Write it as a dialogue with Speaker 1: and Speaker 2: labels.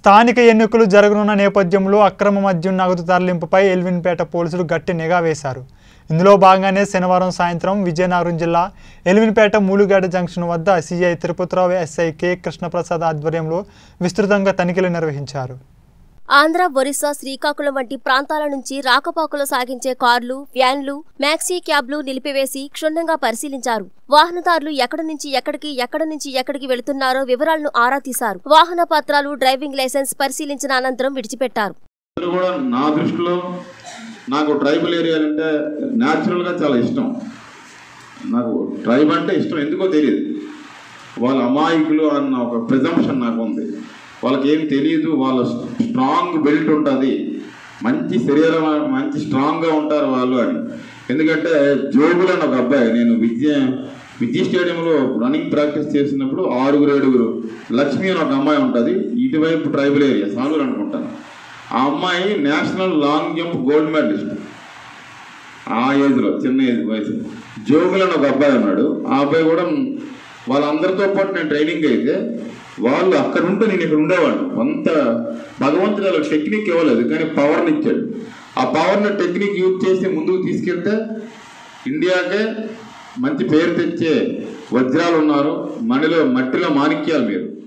Speaker 1: స్థానిక ఎన్నికలు జరగనున్న నేపథ్యంలో అక్రమ మద్యం నగదు తరలింపుపై ఎల్విన్పేట పోలీసులు గట్టి నిఘా వేశారు ఇందులో భాగంగానే శనివారం సాయంత్రం విజయనగరం జిల్లా ఎల్విన్పేట మూలుగేడ జంక్షన్ వద్ద CI Tirupathirao SI K Krishnaprasad ఆధ్వర్యంలో విస్తృతంగా తనిఖీలు నిర్వహించారు
Speaker 2: ఆంధ్ర ఒరిస్సా శ్రీకాకుళం వంటి ప్రాంతాల నుంచి రాకపోకలు సాగించే కార్లు వ్యాన్లు మ్యాక్సీ క్యాబ్లు నిలిపివేసి క్షుణ్ణంగా పరిశీలించారు వాహనదారులు ఎక్కడి నుంచి ఎక్కడికి ఎక్కడి నుంచి ఎక్కడికి వెళుతున్నారో వివరాలను ఆరా తీశారు వాహన పత్రాలు డ్రైవింగ్ లైసెన్స్ పరిశీలించిన అనంతరం విడిచిపెట్టారు
Speaker 3: అందరూ కూడా నా దృష్టిలో నాకు ట్రైబల్ ఏరియా అంటే న్యాచురల్గా చాలా ఇష్టం నాకు ట్రైబ్ అంటే ఇష్టం ఎందుకో తెలియదు వాళ్ళ అమాయకులు అన్న ఒక ప్రిజంప్షన్ నాకు ఉంది వాళ్ళకి ఏం తెలియదు వాళ్ళ స్ట్రాంగ్ బెల్ట్ ఉంటుంది మంచి శరీరం మంచి స్ట్రాంగ్గా ఉంటారు వాళ్ళు అని ఎందుకంటే జోగులు అని ఒక అబ్బాయి నేను విద్య విద్య స్టేడియంలో రన్నింగ్ ప్రాక్టీస్ చేసినప్పుడు ఆరుగురు ఏడుగురు లక్ష్మి అని ఒక అమ్మాయి ఉంటుంది ఇటువైపు ట్రైబల్ ఏరియా సాలూరు అనుకుంటాను ఆ అమ్మాయి national long jump gold medalist ఆ ఏజ్లో చిన్న ఏజ్ వయసు జోగులు అని ఒక అబ్బాయి ఉన్నాడు ఆ అబ్బాయి కూడా వాళ్ళందరితో పాటు నేను ట్రైనింగ్ అయితే వాళ్ళు అక్కడ ఉంటే నేను ఇక్కడ ఉండేవాడిని కొంత భగవంతుడు వాళ్ళకి టెక్నిక్ ఇవ్వలేదు కానీ పవర్ని ఇచ్చాడు ఆ పవర్ని టెక్నిక్ యూజ్ చేసి ముందుకు తీసుకెళ్తే ఇండియాకే మంచి పేరు తెచ్చే వజ్రాలు ఉన్నారు మణిలో మట్టిలో మాణిక్యాలు మీరు